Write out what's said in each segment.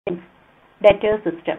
debtor system.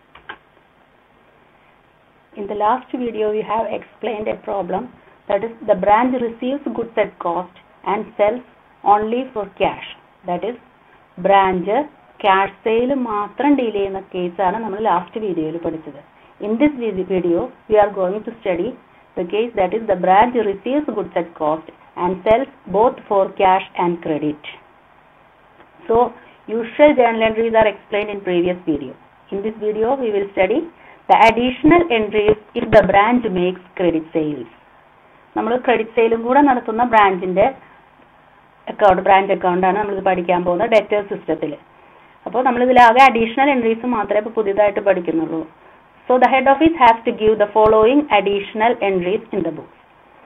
In the last video, we have explained a problem that is the branch receives goods at cost and sells only for cash. That is, branch cash sale മാത്രം deal ചെയ്യുന്ന കേസാണ് നമ്മൾ last വീഡിയോയിൽ പഠിച്ചത് in this video we are going to study the case that is the branch receives goods at cost and sells both for cash and credit. So, usual journal entries are explained in previous video. In this video, we will study the additional entries if the branch makes credit sales. നമ്മൾ credit സെയിലും കൂടെ നടത്തുന്ന ബ്രാഞ്ചിന്റെ account branch അക്കൗണ്ടാണ് നമ്മളിത് പഠിക്കാൻ പോകുന്നത് debtor സിസ്റ്റത്തിൽ അപ്പോൾ നമ്മളിതിലാകെ additional entries മാത്രമേ ഇപ്പോൾ പുതിയതായിട്ട് പഠിക്കുന്നുള്ളൂ So the head office has to give the following additional entries in the book.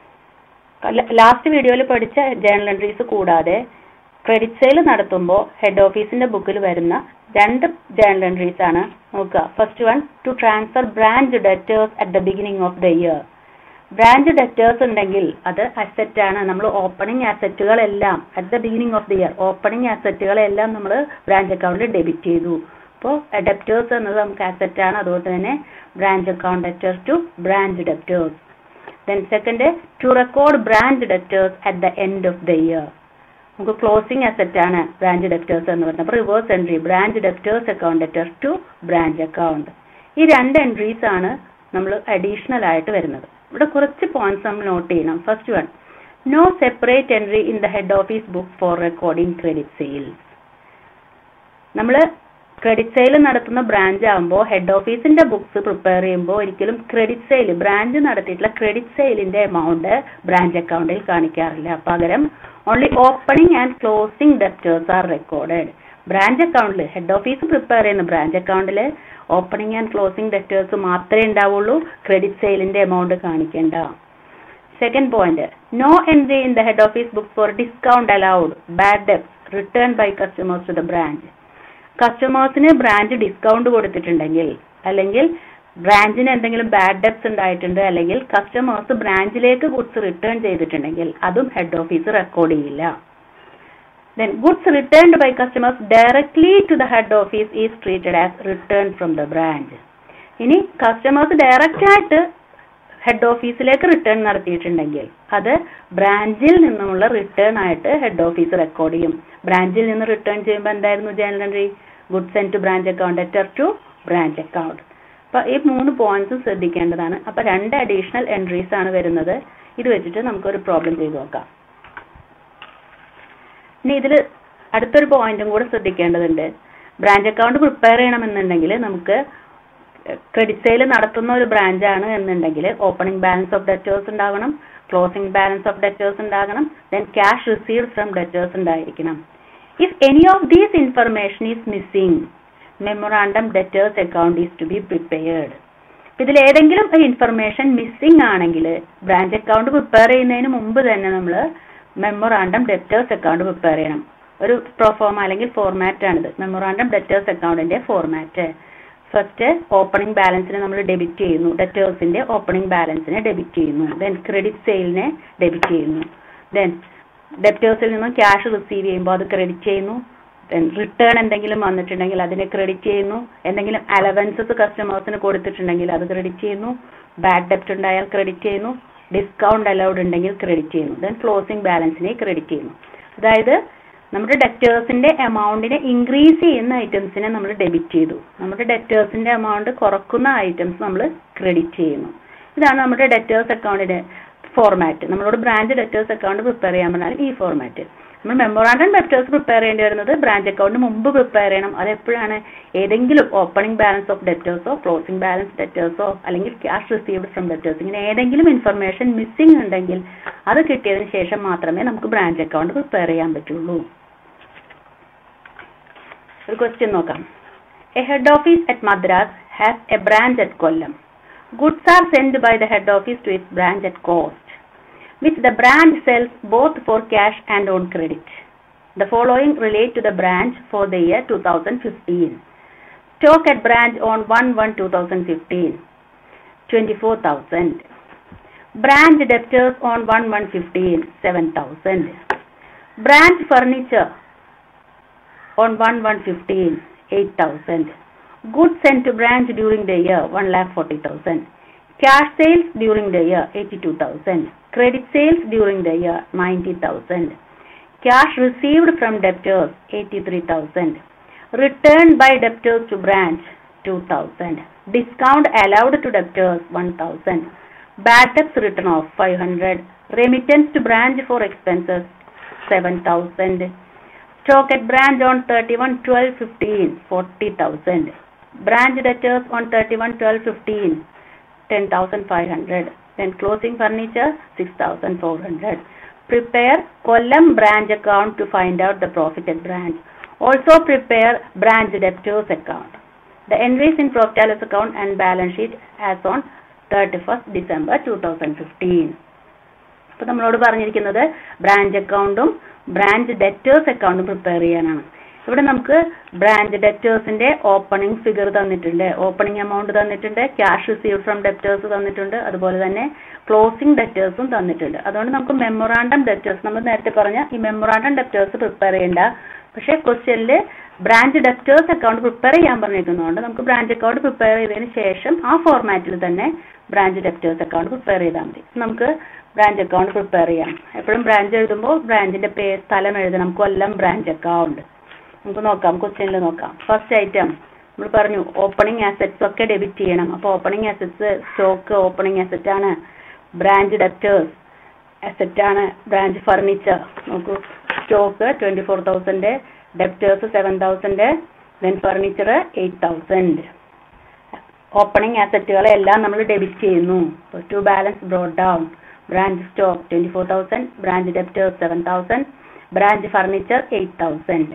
Last വീഡിയോയിൽ പഠിച്ച ജേണൽ എൻട്രീസ് കൂടാതെ ക്രെഡിറ്റ് സെയിൽ നടത്തുമ്പോൾ ഹെഡ് ഓഫീസിന്റെ ബുക്കിൽ വരുന്ന രണ്ട് ജേണൽ എൻട്രീസ് ആണ് നോക്കുക first one to transfer branch debtors at the beginning of the year branch debtors ഉണ്ടെങ്കിൽ അത് അസറ്റ് ആണ് നമ്മൾ ഓപ്പണിംഗ് അസറ്റുകളെല്ലാം at the beginning of the year opening അസറ്റുകളെല്ലാം നമ്മൾ ബ്രാഞ്ച് അക്കൗണ്ടിൽ ഡെബിറ്റ് ചെയ്തു അപ്പോൾ ഡെപ്റ്റേഴ്സ് എന്നത് നമുക്ക് അസറ്റ് ആണ് അതുകൊണ്ട് തന്നെ branch account debtor to branch debtors then second to record branch debtors at the end of the year നമുക്ക് ക്ലോസിംഗ് അസറ്റ് ആണ് ബ്രാഞ്ച് ഡെപ്റ്റേഴ്സ് എന്ന് പറയുന്നത് അപ്പോൾ reverse entry branch debtors account debtor to branch account ഈ രണ്ട് entries ആണ് നമ്മൾ additional ആയിട്ട് വരുന്നത് ഇവിടെ കുറച്ച് പോയിന്റ്സ് നമ്മൾ നോട്ട് ചെയ്യണം first one no separate entry in the head office book for recording credit sales നമ്മൾ ക്രെഡിറ്റ് സെയിൽ നടത്തുന്ന ബ്രാഞ്ച് ആകുമ്പോൾ ഹെഡ് ഓഫീസിന്റെ ബുക്സ് പ്രിപ്പയർ ചെയ്യുമ്പോൾ ഒരിക്കലും ക്രെഡിറ്റ് സെയിൽ ബ്രാഞ്ച് നടത്തിയിട്ടുള്ള ക്രെഡിറ്റ് സെയിലിന്റെ എമൗണ്ട് ബ്രാഞ്ച് അക്കൗണ്ടിൽ കാണിക്കാറില്ല പകരം only opening and closing debtors are recorded branch അക്കൗണ്ടിൽ ഹെഡ് ഓഫീസ് പ്രിപ്പയർ ചെയ്യുന്ന ബ്രാഞ്ച് അക്കൗണ്ടിൽ ഓപ്പണിംഗ് ആൻഡ് ക്ലോസിംഗ് ഡെപ്റ്റേഴ്സ് മാത്രമേ ഉണ്ടാവുള്ളൂ ക്രെഡിറ്റ് സെയിലിന്റെ എമൗണ്ട് കാണിക്കേണ്ട second point no entry in the head office book for discount allowed bad debts return by customers to the branch കസ്റ്റമേഴ്സിന് branch discount കൊടുത്തിട്ടുണ്ടെങ്കിൽ അല്ലെങ്കിൽ ബ്രാഞ്ചിന് എന്തെങ്കിലും ബാഡ് ഡെപ്സ് ഉണ്ടായിട്ടുണ്ട് അല്ലെങ്കിൽ കസ്റ്റമേഴ്സ് ബ്രാഞ്ചിലേക്ക് ഗുഡ്സ് റിട്ടേൺ ചെയ്തിട്ടുണ്ടെങ്കിൽ അതും ഹെഡ് ഓഫീസ് റെക്കോർഡ് ചെയ്യില്ല then goods returned by customers directly to the head office is treated as return from the branch ഇനി കസ്റ്റമേഴ്സ് ഡയറക്റ്റ് ആയിട്ട് ഹെഡ് ഓഫീസിലേക്ക് റിട്ടേൺ നടത്തിയിട്ടുണ്ടെങ്കിൽ അത് ബ്രാഞ്ചിൽ നിന്നുമുള്ള റിട്ടേൺ ആയിട്ട് ഹെഡ് ഓഫീസ് റെക്കോർഡ് ചെയ്യും ബ്രാഞ്ചിൽ നിന്ന് റിട്ടേൺ ചെയ്യുമ്പോൾ എന്തായിരുന്നു journal entry goods and to branch account letter to branch account അപ്പൊ ഈ മൂന്ന് പോയിന്റ്സും ശ്രദ്ധിക്കേണ്ടതാണ് അപ്പൊ രണ്ട് അഡീഷണൽ എൻട്രീസ് ആണ് വരുന്നത് ഇത് വെച്ചിട്ട് നമുക്കൊരു പ്രോബ്ലം ചെയ്തു നോക്കാം ഇനി ഇതിൽ അടുത്തൊരു പോയിന്റും കൂടെ ശ്രദ്ധിക്കേണ്ടതുണ്ട് ബ്രാഞ്ച് അക്കൗണ്ട് പ്രിപ്പയർ ചെയ്യണമെന്നുണ്ടെങ്കിൽ നമുക്ക് ക്രെഡിറ്റ് സെയിൽ നടത്തുന്ന ഒരു ബ്രാഞ്ച് ആണ് എന്നുണ്ടെങ്കിൽ ഓപ്പണിംഗ് ബാലൻസ് ഓഫ് ഡെറ്റേഴ്സ് ഉണ്ടാകണം ക്ലോസിംഗ് ബാലൻസ് ഓഫ് ഡെറ്റേഴ്സ് ഉണ്ടാകണം then cash received from debtors ഉണ്ടായിരിക്കണം if any of these information is missing memorandum debtors account is to be prepared ഇതിൽ ഏതെങ്കിലും ഒരു ഇൻഫർമേഷൻ മിസ്സിംഗ് ആണെങ്കിൽ ബ്രാഞ്ച് അക്കൗണ്ട് പ്രിപ്പയർ ചെയ്യുന്നതിന് മുമ്പ് തന്നെ നമ്മൾ മെമ്മോറാണ്ടം ഡെറ്റേഴ്സ് അക്കൗണ്ട് പ്രിപ്പയർ ചെയ്യണം ഒരു പ്രൊഫോമ അല്ലെങ്കിൽ ഫോർമാറ്റ് ആണിത് മെമ്മോറാണ്ടം ഡെറ്റേഴ്സ് അക്കൗണ്ടിന്റെ ഫോർമാറ്റ് ഫസ്റ്റ് ഓപ്പണിംഗ് ബാലൻസിനെ നമ്മൾ ഡെബിറ്റ് ചെയ്യുന്നു ഡെറ്റേഴ്സിന്റെ ഓപ്പണിംഗ് ബാലൻസിനെ ഡെബിറ്റ് ചെയ്യുന്നു ദെൻ ക്രെഡിറ്റ് സെയിലിനെ ഡെബിറ്റ് ചെയ്യുന്നു ദെൻ ഡെപ്റ്റേഴ്സിൽ നിന്നും ക്യാഷ് റിസീവ് ചെയ്യുമ്പോൾ അത് ക്രെഡിറ്റ് ചെയ്യുന്നു ദെൻ റിട്ടേൺ എന്തെങ്കിലും വന്നിട്ടുണ്ടെങ്കിൽ അതിനെ ക്രെഡിറ്റ് ചെയ്യുന്നു എന്തെങ്കിലും അലവൻസസ് കസ്റ്റമേഴ്സിന് കൊടുത്തിട്ടുണ്ടെങ്കിൽ അത് ക്രെഡിറ്റ് ചെയ്യുന്നു ബാഡ് ഡെപ്റ്റ് ഉണ്ടായാൽ ക്രെഡിറ്റ് ചെയ്യുന്നു ഡിസ്കൗണ്ട് അലൗഡ് ഉണ്ടെങ്കിൽ ക്രെഡിറ്റ് ചെയ്യുന്നു ദെൻ ക്ലോസിംഗ് ബാലൻസിനെ ക്രെഡിറ്റ് ചെയ്യുന്നു അതായത് നമ്മുടെ ഡെറ്റേഴ്സിന്റെ എമൗണ്ടിനെ ഇൻക്രീസ് ചെയ്യുന്ന ഐറ്റംസിനെ നമ്മൾ ഡെബിറ്റ് ചെയ്തു നമ്മുടെ ഡെറ്റേഴ്സിന്റെ എമൗണ്ട് കുറക്കുന്ന ഐറ്റംസ് നമ്മൾ ക്രെഡിറ്റ് ചെയ്യുന്നു ഇതാണ് നമ്മുടെ ഡെറ്റേഴ്സ് അക്കൗണ്ടിന്റെ ഫോർമാറ്റ് നമ്മളോട് ബ്രാഞ്ച് ഡെറ്റേഴ്സ് അക്കൗണ്ട് പ്രിപ്പയർ ചെയ്യാൻ പറഞ്ഞാൽ ഈ ഫോർമാറ്റ് നമ്മൾ മെമ്മോറാണ്ടം ഡെറ്റേഴ്സ് പ്രിപ്പയർ ചെയ്യേണ്ടി വരുന്നത് ബ്രാഞ്ച് അക്കൗണ്ട് മുമ്പ് പ്രിപ്പയർ ചെയ്യണം അത് എപ്പോഴാണ് ഏതെങ്കിലും ഓപ്പണിംഗ് ബാലൻസ് ഓഫ് ഡെറ്റേഴ്സോ ക്ലോസിംഗ് ബാലൻസ് ഡെറ്റേഴ്സോ അല്ലെങ്കിൽ ക്യാഷ് റിസീവ്ഡ് ഫ്രം ഡെറ്റേഴ്സ് ഇങ്ങനെ ഏതെങ്കിലും ഇൻഫർമേഷൻ മിസ്സിംഗ് ഉണ്ടെങ്കിൽ അത് കിട്ടിയതിന് ശേഷം മാത്രമേ നമുക്ക് ബ്രാഞ്ച് അക്കൗണ്ട് പ്രിപ്പയർ ചെയ്യാൻ പറ്റുള്ളൂ ഒരു ക്വസ്റ്റ്യൻ നോക്കാം a head office at Madras has a branch at Kollam goods are send by the head office to its branch at cost which the branch sells both for cash and on credit the following relate to the branch for the year two thousand fifteen stock at branch on one one two thousand fifteen twenty four thousand branch debtors on one one fifteen seven thousand branch furniture on 1115 8000 goods sent to branch during the year 1,40,000 cash sales during the year 82,000 credit sales during the year 90,000 cash received from debtors 83,000 returned by debtors to branch 2,000 discount allowed to debtors 1,000 bad debts written off 500 remittance to branch for expenses 7,000 stock at branch on 31 12 15 40000 branch debtors on 31 12 15 10500 then closing furniture 6400 prepare kollam branch account to find out the profit at branch also prepare branch debtors account the entries in profit and loss account and balance sheet as on 31st December 2015 അപ്പോൾ നമ്മളോട് പറഞ്ഞിരിക്കുന്നത് branch അക്കൗണ്ടും branch debtors അക്കൗണ്ടും prepare ചെയ്യാനാണ് ഇവിടെ നമുക്ക് branch ഡെറ്റേഴ്സിന്റെ opening figure തന്നിട്ടുണ്ട് ഓപ്പണിംഗ് എമൗണ്ട് തന്നിട്ടുണ്ട് ക്യാഷ് റിസീവ്ഡ് ഫ്രം ഡെറ്റേഴ്സ് തന്നിട്ടുണ്ട് അതുപോലെ തന്നെ ക്ലോസിംഗ് ഡെറ്റേഴ്സും തന്നിട്ടുണ്ട് അതുകൊണ്ട് നമുക്ക് മെമ്മോറാണ്ടം ഡെറ്റേഴ്സ് നമ്മൾ നേരത്തെ പറഞ്ഞ ഈ മെമ്മോറാണ്ടം ഡെറ്റേഴ്സ് പ്രിപ്പയർ ചെയ്യേണ്ട പക്ഷേ ക്വസ്റ്റ്യനിൽ ബ്രാഞ്ച് ഡെറ്റേഴ്സ് അക്കൗണ്ട് പ്രിപ്പയർ ചെയ്യാൻ പറഞ്ഞിരിക്കുന്നതുകൊണ്ട് നമുക്ക് ബ്രാഞ്ച് അക്കൗണ്ട് പ്രിപ്പയർ ചെയ്തതിന് ശേഷം ആ ഫോർമാറ്റിൽ തന്നെ ബ്രാഞ്ച് ഡെറ്റേഴ്സ് അക്കൗണ്ട് പ്രിപ്പയർ ചെയ്താൽ മതി നമുക്ക് ബ്രാഞ്ച് അക്കൗണ്ട് പ്രിപ്പയർ ചെയ്യാം എപ്പോഴും ബ്രാഞ്ച് എഴുതുമ്പോൾ ബ്രാഞ്ചിന്റെ പേര് സ്ഥലം എഴുതണം കൊല്ലം ബ്രാഞ്ച് അക്കൗണ്ട് നമുക്ക് നോക്കാം ക്വസ്റ്റ്യനിൽ നോക്കാം ഫസ്റ്റ് ഐറ്റം നമ്മൾ പറഞ്ഞു ഓപ്പണിംഗ് അസറ്റ്സ് ഒക്കെ ഡെബിറ്റ് ചെയ്യണം അപ്പോൾ opening assets stock opening asset ആണ് ബ്രാഞ്ച് ഡെപ്റ്റേഴ്സ് അസറ്റ് ആണ് ബ്രാഞ്ച് ഫർണിച്ചർ നോക്കൂ stock twenty four thousand debtors seven thousand then furniture eight thousand opening അസറ്റുകളെല്ലാം നമ്മൾ ഡെബിറ്റ് ചെയ്യുന്നു to balance brought down branch stock twenty four thousand branch debtors seven thousand branch furniture eight thousand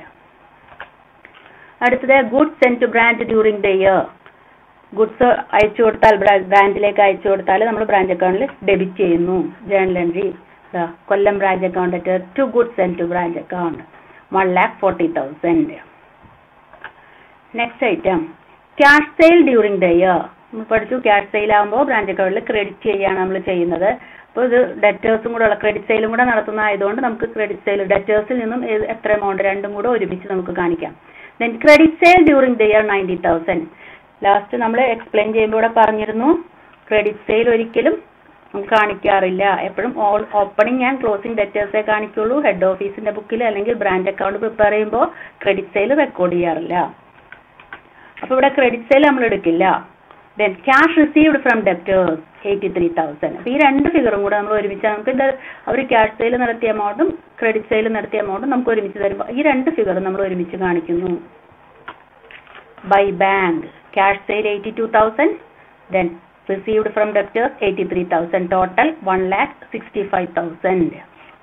അടുത്തത് goods send to branch during the year goods അയച്ചു കൊടുത്താൽ ബ്രാഞ്ചിലേക്ക് അയച്ചു കൊടുത്താൽ നമ്മൾ branch അക്കൗണ്ടിൽ ഡെബിറ്റ് ചെയ്യുന്നു journal entry Kollam branch account to goods send to branch account one lakh forty thousand next item cash sale during the year നമ്മൾ പഠിച്ചു ക്യാഷ് സെയിൽ ആകുമ്പോൾ ബ്രാഞ്ച് അക്കൗണ്ടിൽ ക്രെഡിറ്റ് ചെയ്യാണ് നമ്മൾ ചെയ്യുന്നത് അപ്പോൾ ഇത് ഡെറ്റേഴ്സും കൂടെ ഉള്ള ക്രെഡിറ്റ് സെയിലും കൂടെ നടത്തുന്ന ആയതുകൊണ്ട് നമുക്ക് ക്രെഡിറ്റ് സെയിൽ ഡെറ്റേഴ്സിൽ നിന്നും ഏത് എത്ര എമൗണ്ട് രണ്ടും കൂടെ ഒരുമിച്ച് നമുക്ക് കാണിക്കാം then credit sale during the year ninety thousand last നമ്മൾ എക്സ്പ്ലെയിൻ ചെയ്യുമ്പോൾ ഇവിടെ പറഞ്ഞിരുന്നു ക്രെഡിറ്റ് സെയിൽ ഒരിക്കലും നമുക്ക് കാണിക്കാറില്ല എപ്പോഴും ഓൾ ഓപ്പണിംഗ് ആൻഡ് ക്ലോസിംഗ് ഡെറ്റേഴ്സേ കാണിക്കുള്ളൂ ഹെഡ് ഓഫീസിന്റെ ബുക്കിൽ അല്ലെങ്കിൽ ബ്രാഞ്ച് അക്കൗണ്ട് പ്രിപ്പയർ ചെയ്യുമ്പോൾ ക്രെഡിറ്റ് സെയിൽ റെക്കോർഡ് ചെയ്യാറില്ല അപ്പൊ ഇവിടെ ക്രെഡിറ്റ് സെയിൽ നമ്മൾ എടുക്കില്ല then cash received from debtors eighty three thousand അപ്പൊ ഈ രണ്ട് ഫിഗറും കൂടെ നമ്മൾ ഒരുമിച്ച് നമുക്ക് ഇത് അവർ ക്യാഷ് സെയിൽ നടത്തിയ എമൗണ്ടും ക്രെഡിറ്റ് സെയിൽ നടത്തിയ എമൗണ്ടും നമുക്ക് ഒരുമിച്ച് തരുമ്പോൾ ഈ രണ്ട് ഫിഗറും നമ്മൾ ഒരുമിച്ച് കാണിക്കുന്നു by bank cash sale eighty two thousand then received from debtors eighty three thousand total one lakh sixty five thousand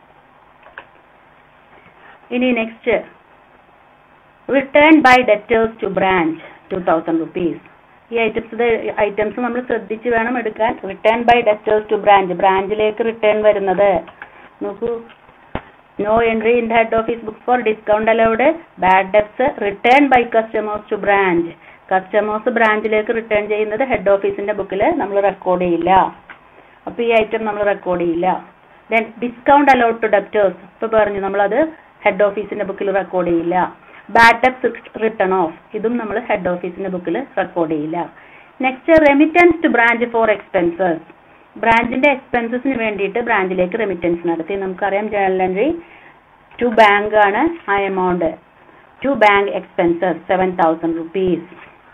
ഇനി next return by debtors to branch two thousand rupees ഈ ഐറ്റംസ് ഐറ്റംസ് നമ്മൾ ശ്രദ്ധിച്ച് വേണം എടുക്കാൻ return by debtors to branch ബ്രാഞ്ചിലേക്ക് return വരുന്നത് നോക്കൂ no entry in the head office book for discount allowed bad debts return by customers to branch customers ബ്രാഞ്ചിലേക്ക് return ചെയ്യുന്നത് ഹെഡ് ഓഫീസിന്റെ ബുക്കിൽ നമ്മൾ റെക്കോർഡ് ചെയ്യില്ല അപ്പൊ ഈ ഐറ്റം നമ്മൾ റെക്കോർഡ് ചെയ്യില്ല then discount allowed to debtors ഇപ്പൊ പറഞ്ഞു നമ്മളത് ഹെഡ് ഓഫീസിന്റെ ബുക്കിൽ റെക്കോർഡ് ചെയ്യില്ല ബാഡ് ഡെപ്സ് റിട്ടേൺ ഓഫ് ഇതും നമ്മൾ ഹെഡ് ഓഫീസിന്റെ ബുക്കിൽ റെക്കോർഡ് ചെയ്യില്ല next remittance to branch for expenses ബ്രാഞ്ചിന്റെ എക്സ്പെൻസസിന് വേണ്ടിയിട്ട് ബ്രാഞ്ചിലേക്ക് റെമിറ്റൻസ് നടത്തി നമുക്കറിയാം ജേണൽ എൻട്രി ടു ബാങ്ക് ആണ് ആ amount to bank expenses seven thousand rupees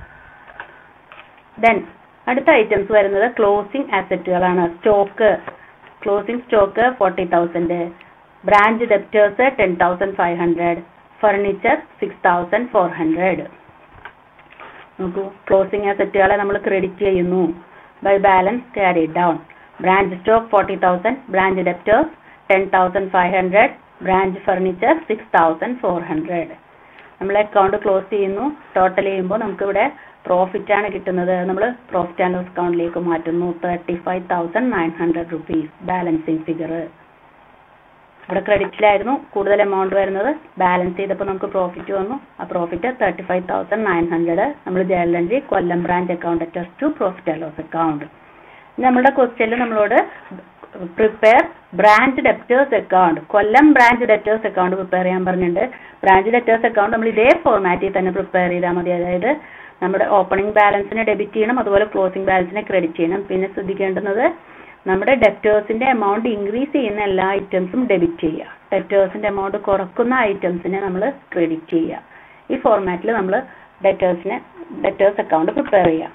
then അടുത്ത ഐറ്റംസ് വരുന്നത് ക്ലോസിംഗ് അസറ്റുകളാണ് stock closing stock forty thousand branch debtors ten thousand five hundred furniture six thousand four hundred നോക്കൂ closing അസറ്റുകളെ നമ്മൾ credit ചെയ്യുന്നു by balance carry down branch stock forty thousand branch debtors ten thousand five hundred branch furniture six thousand four hundred നമ്മൾ account close ചെയ്യുന്നു total ചെയ്യുമ്പോൾ നമുക്കിവിടെ profit ആണ് കിട്ടുന്നത് നമ്മൾ പ്രോഫിറ്റ് ആൻഡ് ലോസ് അക്കൗണ്ടിലേക്ക് മാറ്റുന്നു thirty five thousand nine hundred rupees balancing figure ഇവിടെ ക്രെഡിറ്റിലായിരുന്നു കൂടുതൽ എമൗണ്ട് വരുന്നത് ബാലൻസ് ചെയ്തപ്പോൾ നമുക്ക് പ്രോഫിറ്റ് വന്നു ആ profit thirty five thousand nine hundred നമ്മൾ journal entry Kollam branch account attest to profit and loss account നമ്മുടെ ക്വസ്റ്റ്യനിൽ നമ്മളോട് prepare branch debtors account Kollam branch debtors account prepare ചെയ്യാൻ പറഞ്ഞിട്ടുണ്ട് ബ്രാഞ്ച് ഡെപ്റ്റേഴ്സ് അക്കൗണ്ട് നമ്മൾ ഇതേ ഫോർമാറ്റിൽ തന്നെ പ്രിപ്പയർ ചെയ്താൽ മതി അതായത് നമ്മുടെ ഓപ്പണിംഗ് ബാലൻസിനെ ഡെബിറ്റ് ചെയ്യണം അതുപോലെ ക്ലോസിംഗ് ബാലൻസിനെ ക്രെഡിറ്റ് ചെയ്യണം പിന്നെ ശ്രദ്ധിക്കേണ്ടുന്നത് നമ്മുടെ ഡെപ്റ്റേഴ്സിന്റെ എമൗണ്ട് ഇൻക്രീസ് ചെയ്യുന്ന എല്ലാ ഐറ്റംസും ഡെബിറ്റ് ചെയ്യുക ഡെപ്റ്റേഴ്സിന്റെ എമൗണ്ട് കുറക്കുന്ന ഐറ്റംസിനെ നമ്മൾ ക്രെഡിറ്റ് ചെയ്യുക ഈ ഫോർമാറ്റിൽ നമ്മൾ ഡെറ്റേഴ്സിനെ ഡെറ്റേഴ്സ് അക്കൗണ്ട് പ്രിപ്പയർ ചെയ്യാം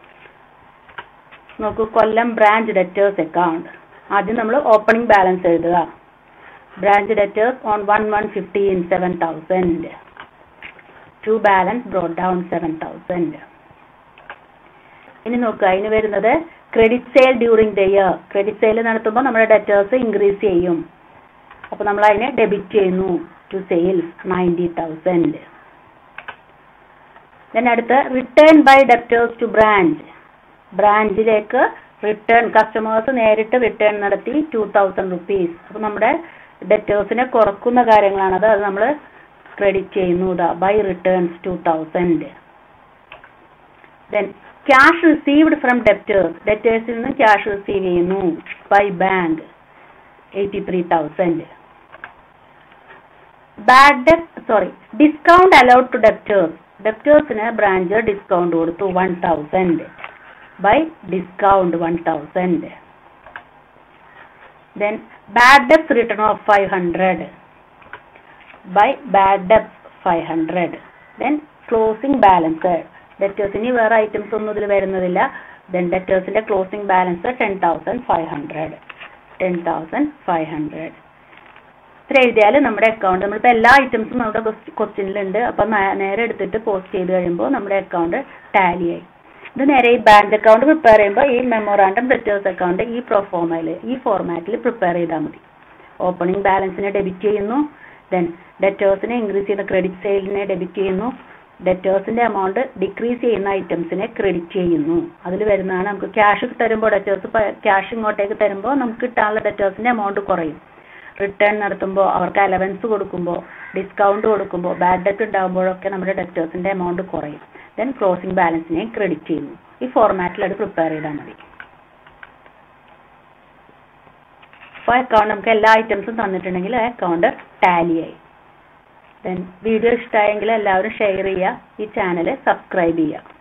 നോക്കൂ കൊല്ലം ബ്രാഞ്ച് ഡെറ്റേഴ്സ് അക്കൗണ്ട് ആദ്യം നമ്മൾ ഓപ്പണിംഗ് ബാലൻസ് എഴുതുക branch debtors on one one fifteen seven thousand to balance brought down seven thousand ഇനി നോക്കുക അതിന് വരുന്നത് credit sale during the year credit sale നടത്തുമ്പോൾ നമ്മുടെ ഡെറ്റേഴ്സ് ഇൻക്രീസ് ചെയ്യും അപ്പോൾ നമ്മൾ അതിനെ ഡെബിറ്റ് ചെയ്യുന്നു to sales ninety thousand then അടുത്ത് return by debtors to branch ബ്രാഞ്ചിലേക്ക് റിട്ടേൺ കസ്റ്റമേഴ്സ് നേരിട്ട് റിട്ടേൺ നടത്തി ടു തൗസൻഡ് റുപ്പീസ് അപ്പോൾ നമ്മുടെ ഡെറ്റേഴ്സിനെ കുറക്കുന്ന കാര്യങ്ങളാണത് അത് നമ്മൾ ക്രെഡിറ്റ് ചെയ്യുന്നു ഇതാ by returns to thousand then cash received from debtors ഡെപ്റ്റേഴ്സിൽ നിന്ന് ക്യാഷ് റിസീവ് ചെയ്യുന്നു by bank eighty three thousand bad ഡെപ്റ്റ് sorry discount allowed to debtors ഡെപ്റ്റേഴ്സിന് branch discount കൊടുത്തു one thousand by discount one thousand then bad ഡെപ്റ്റ് return of five hundred by bad ഡെപ്റ്റ് five hundred then closing balance ഡെറ്റേഴ്സിന് വേറെ items ഒന്നും ഇതിൽ വരുന്നതില്ല then ഡെറ്റേഴ്സിന്റെ closing balance ten thousand five hundred ten thousand five hundred ഇത്ര എഴുതിയാൽ നമ്മുടെ account നമ്മളിപ്പോൾ എല്ലാ ഐറ്റംസും നമ്മുടെ ക്വസ്റ്റ്യനിലുണ്ട് അപ്പം നേരെ എടുത്തിട്ട് പോസ്റ്റ് ചെയ്ത് കഴിയുമ്പോൾ നമ്മുടെ അക്കൗണ്ട് ടാലി ആയി ഇത് നേരെ ഈ ബാങ്ക് അക്കൗണ്ട് പ്രിപ്പയർ ചെയ്യുമ്പോൾ ഈ മെമ്മോറാണ്ടം ഡെറ്റേഴ്സ് അക്കൗണ്ട് ഈ പ്രൊഫോമയിൽ ഈ ഫോർമാറ്റിൽ പ്രിപ്പയർ ചെയ്താൽ മതി ഓപ്പണിംഗ് ബാലൻസിനെ ഡെബിറ്റ് ചെയ്യുന്നു ദെൻ ഡെറ്റേഴ്സിനെ ഇൻക്രീസ് ചെയ്യുന്ന ക്രെഡിറ്റ് സെയിലിനെ ഡെബിറ്റ് ചെയ്യുന്നു ഡെറ്റേഴ്സിന്റെ എമൗണ്ട് ഡിക്രീസ് ചെയ്യുന്ന ഐറ്റംസിനെ ക്രെഡിറ്റ് ചെയ്യുന്നു അതിൽ വരുന്നതാണ് നമുക്ക് ക്യാഷ് തരുമ്പോൾ ഡെറ്റേഴ്സ് ക്യാഷ് ഇങ്ങോട്ടേക്ക് തരുമ്പോൾ നമുക്ക് കിട്ടാനുള്ള ഡെറ്റേഴ്സിന്റെ എമൗണ്ട് കുറയും റിട്ടേൺ നടത്തുമ്പോൾ അവർക്ക് അലവൻസ് കൊടുക്കുമ്പോൾ ഡിസ്കൗണ്ട് കൊടുക്കുമ്പോൾ ബാഡ് ഡെറ്റ് ഉണ്ടാകുമ്പോഴൊക്കെ നമ്മുടെ ഡെറ്റേഴ്സിന്റെ എമൗണ്ട് കുറയും ദെൻ ക്ലോസിംഗ് ബാലൻസിനെ ക്രെഡിറ്റ് ചെയ്യുന്നു ഈ ഫോർമാറ്റിൽ അത് പ്രിപ്പയർ ചെയ്താൽ മതി അപ്പോൾ അക്കൗണ്ട് നമുക്ക് എല്ലാ ഐറ്റംസും തന്നിട്ടുണ്ടെങ്കിൽ ആ അക്കൗണ്ട് ടാലി ആയി ദെൻ വീഡിയോ ഇഷ്ടമായെങ്കിൽ എല്ലാവരും ഷെയർ ചെയ്യുക ഈ ചാനൽ സബ്സ്ക്രൈബ് ചെയ്യുക